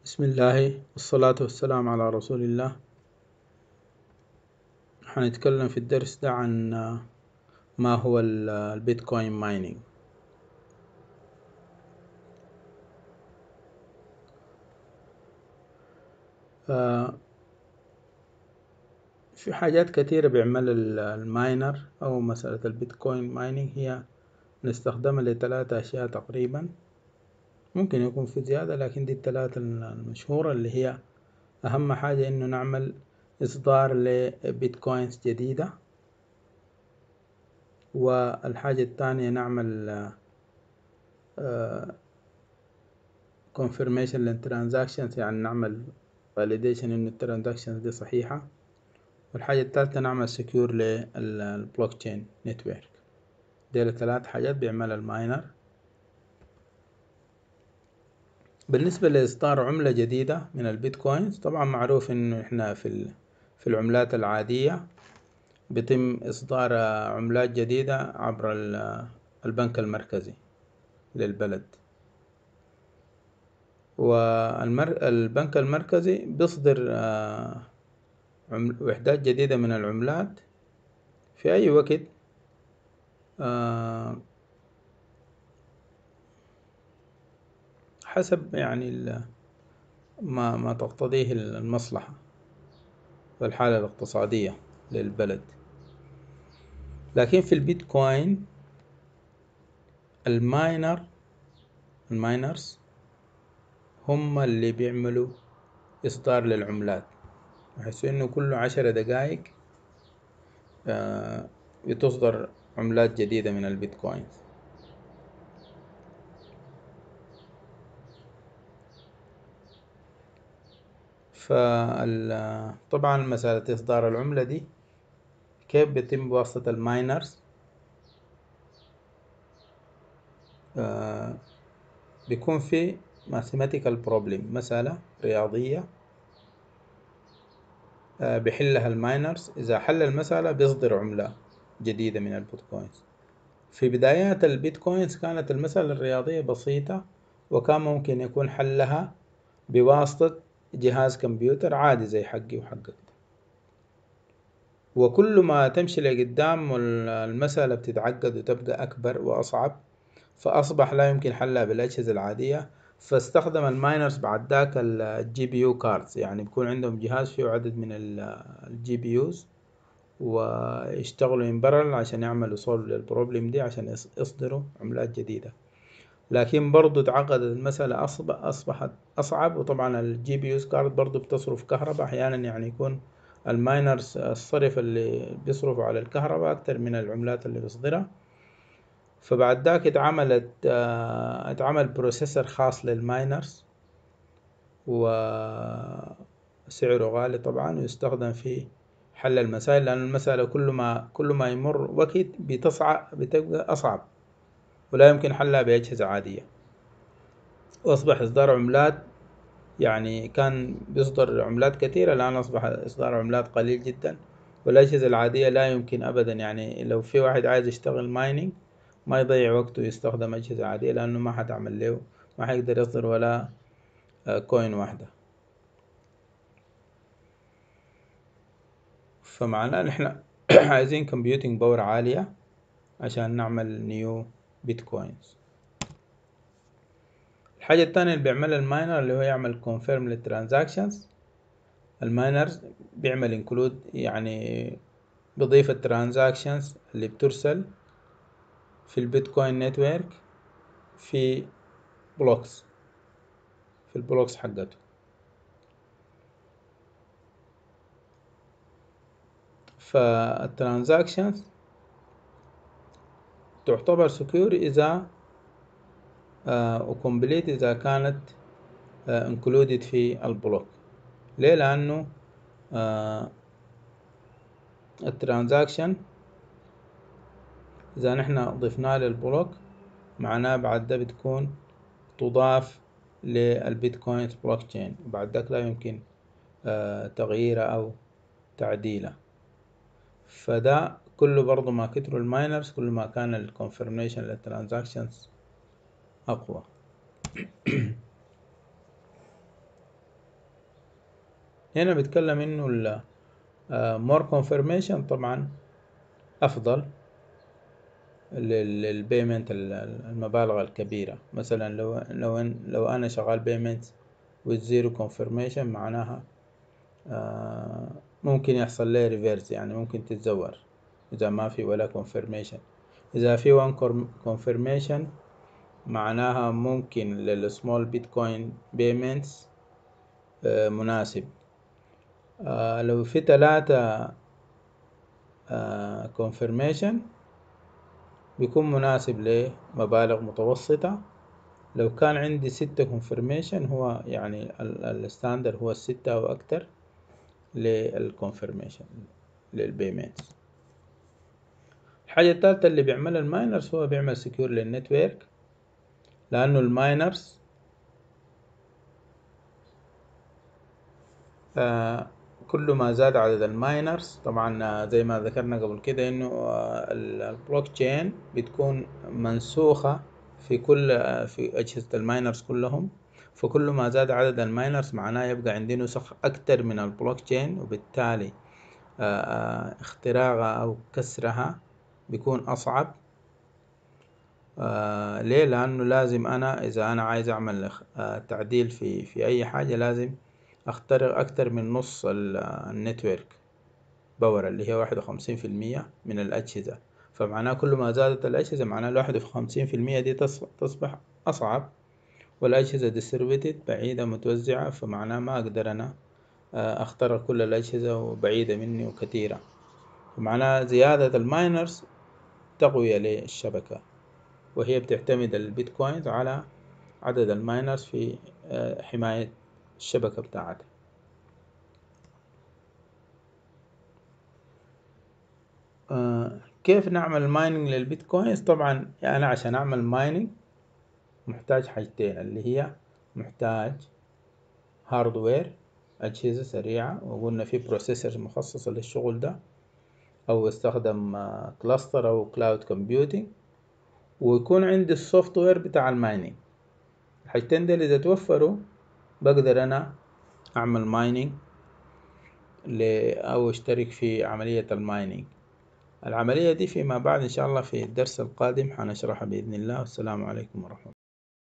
بسم الله والصلاة والسلام على رسول الله حنتكلم في الدرس ده عن ما هو البيتكوين مايننج في حاجات كثيرة بيعمل الماينر أو مسألة البيتكوين مايننج هي نستخدمها لثلاثة أشياء تقريبا ممكن يكون في زيادة لكن دي الثلاثة المشهورة اللي هي أهم حاجة إنه نعمل إصدار لبيتكوينز جديدة والحاجة الثانية نعمل confirmation للترانزاكشنز يعني نعمل validation إنه الترانزاكشنز دي صحيحة والحاجة الثالثة نعمل secure للبلوك تشين نتورك دي الثلاث حاجات بيعملها الماينر بالنسبة لإصدار عملة جديدة من البيتكوينز طبعا معروف إنه إحنا في في العملات العادية بيتم إصدار عملات جديدة عبر البنك المركزي للبلد والبنك المركزي بيصدر وحدات جديدة من العملات في أي وقت حسب يعني ما ما تقتضيه المصلحة والحالة الاقتصادية للبلد لكن في البيتكوين الماينر الماينرز هم اللي بيعملوا إصدار للعملات بحيث إنه كل عشرة دقايق بتصدر عملات جديدة من البيتكوينز فطبعا مسألة إصدار العملة دي كيف بيتم بواسطة الماينرز آه بيكون في mathematical problem مسألة رياضية آه بيحلها الماينرز إذا حل المسألة بيصدر عملة جديدة من البيتكوينز في بدايات البيتكوينز كانت المسألة الرياضية بسيطة وكان ممكن يكون حلها بواسطة جهاز كمبيوتر عادي زي حقي وحقك وكل ما تمشي لقدام والمسألة بتتعقد وتبقى أكبر وأصعب فأصبح لا يمكن حلها بالأجهزة العادية فاستخدم الماينرز بعد ذاك الجي بي يو كاردز يعني بيكون عندهم جهاز فيه عدد من الجي بي يوز ويشتغلوا ان عشان يعملوا سولف للبروبلم دي عشان يصدروا عملات جديدة لكن برضو تعقدت المسألة أصبحت أصعب وطبعا الجي بي يوز كارد برضو بتصرف كهرباء أحيانا يعني يكون الماينرز الصرف اللي بيصرفوا على الكهرباء أكتر من العملات اللي بيصدرها فبعد ذاك اتعملت اتعمل بروسيسور خاص للماينرز وسعره غالي طبعا ويستخدم في حل المسائل لأن المسألة كل ما كل ما يمر وقت بتصعب بتبقى أصعب ولا يمكن حلها بأجهزة عادية وأصبح إصدار عملات يعني كان بيصدر عملات كثيرة الآن أصبح إصدار عملات قليل جدا والأجهزة العادية لا يمكن أبدا يعني لو في واحد عايز يشتغل مايننج ما يضيع وقته يستخدم أجهزة عادية لأنه ما حتعمل له ما حيقدر يصدر ولا كوين واحدة فمعناه نحن عايزين كمبيوتنج باور عالية عشان نعمل نيو بيتكوينز الحاجة التانية اللي بيعملها الماينر اللي هو يعمل كونفيرم للترانزاكشنز الماينرز بيعمل انكلود يعني بضيف الترانزاكشنز اللي بترسل في البيتكوين نتورك في بلوكس في البلوكس حقته فالترانزاكشنز تعتبر سكيور إذا وكومبليت إذا كانت انكلودد في البلوك ليه لأنه الترانزاكشن إذا نحن ضفناه للبلوك معناه بعد ده بتكون تضاف للبيتكوينز بلوك تشين وبعد ذاك لا يمكن تغييره أو تعديله فده كله برضو ما كتروا الماينرز كل ما كان الكونفirmation للترانزاكشنز أقوى هنا بيتكلم انه ال more confirmation طبعا افضل للبيمنت المبالغ الكبيرة مثلا لو لو لو انا شغال بيمنت with zero confirmation معناها ممكن يحصل لي ريفيرس يعني ممكن تتزور إذا ما في ولا confirmation إذا في one confirmation معناها ممكن للسمول بيتكوين بيمنتس مناسب لو في تلاتة confirmation بيكون مناسب لمبالغ متوسطة لو كان عندي ستة confirmation هو يعني الستاندر هو الستة أو أكتر للconfirmation للبيمنت الحاجة التالتة اللي بيعملها الماينرز هو بيعمل سكيور للنتورك لأنه الماينرز آه كل ما زاد عدد الماينرز طبعا زي ما ذكرنا قبل كده انه البلوك تشين بتكون منسوخة في كل في أجهزة الماينرز كلهم فكل ما زاد عدد الماينرز معناه يبقى عندي نسخ أكتر من البلوك تشين وبالتالي اختراقها أو كسرها بيكون أصعب آه ليه لأنه لازم أنا إذا أنا عايز أعمل آه تعديل في في أي حاجة لازم أخترق أكتر من نص النتورك باور اللي هي واحد وخمسين في المية من الأجهزة فمعناه كل ما زادت الأجهزة معناه الواحد وخمسين في المية دي تصبح أصعب والأجهزة ديستريبيوتد بعيدة متوزعة فمعناه ما أقدر أنا أخترق كل الأجهزة وبعيدة مني وكثيرة فمعناه زيادة الماينرز تقوية للشبكة وهي بتعتمد البيتكوينز على عدد الماينرز في حماية الشبكة بتاعتها كيف نعمل مايننج للبيتكوينز طبعا أنا عشان أعمل مايننج محتاج حاجتين اللي هي محتاج هاردوير أجهزة سريعة وقلنا في بروسيسور مخصصة للشغل ده أو استخدم كلاستر أو كلاود كومبيوتينج ويكون عندي السوفت وير بتاع المايننج الحاجتين دول إذا توفروا بقدر أنا أعمل مايننج أو أشترك في عملية المايننج العملية دي فيما بعد إن شاء الله في الدرس القادم حنشرحها بإذن الله والسلام عليكم ورحمة الله